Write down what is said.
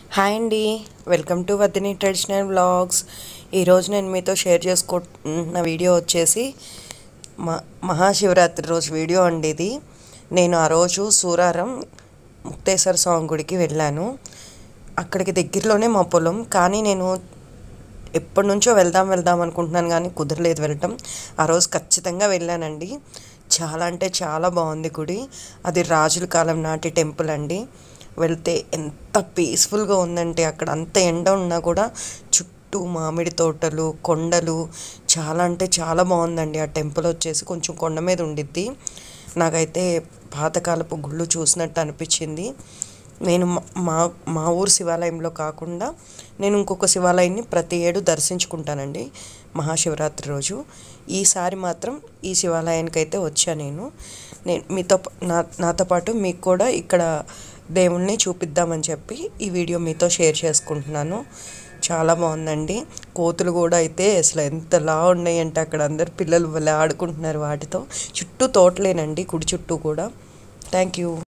hi అండి welcome to వదిని traditional vlogs ఈరోజు నేను మీతో షేర్ చేసుకుంటున్న వీడియో వచ్చేసి మ మహాశివరాత్రి రోజు వీడియో అండి ఇది నేను ఆ రోజు సూరారం ముక్తేశ్వర స్వామి గుడికి వెళ్ళాను అక్కడికి దగ్గరలోనే మా పొలం కానీ నేను ఎప్పటి నుంచో వెళ్దాం వెళ్దాం అనుకుంటున్నాను కానీ కుదరలేదు వెళ్ళటం ఆ రోజు ఖచ్చితంగా వెళ్ళానండి చాలా అంటే చాలా బాగుంది గుడి అది రాజుల కాలం నాటి టెంపుల్ అండి వెళ్తే ఎంత పీస్ఫుల్గా ఉందంటే అక్కడ అంత ఎండ ఉన్నా కూడా చుట్టూ మామిడి తోటలు కొండలు చాలా అంటే చాలా బాగుందండి ఆ టెంపుల్ వచ్చేసి కొంచెం కొండ మీద ఉండిద్ది నాకైతే పాతకాలపు గుళ్ళు చూసినట్టు అనిపించింది నేను మా- మా మా ఊరు శివాలయంలో కాకుండా నేను ఇంకొక శివాలయాన్ని ప్రతి ఏడు దర్శించుకుంటానండి మహాశివరాత్రి రోజు ఈసారి మాత్రం ఈ శివాలయానికి అయితే వచ్చా నేను నేను మీతో ప- నా నాతో పాటు మీకు కూడా ఇక్కడ దేవుణ్ణి చూపిద్దామని చెప్పి ఈ వీడియో మీతో షేర్ చేసుకుంటున్నాను చాలా బాగుందండి కోతులు కూడా అయితే అసలు ఎంతలా ఉన్నాయంటే అక్కడ అందరు పిల్లలు భలే ఆడుకుంటున్నారు వాటితో చుట్టూ తోటలేనండి కుడి చుట్టూ కూడా థ్యాంక్ యూ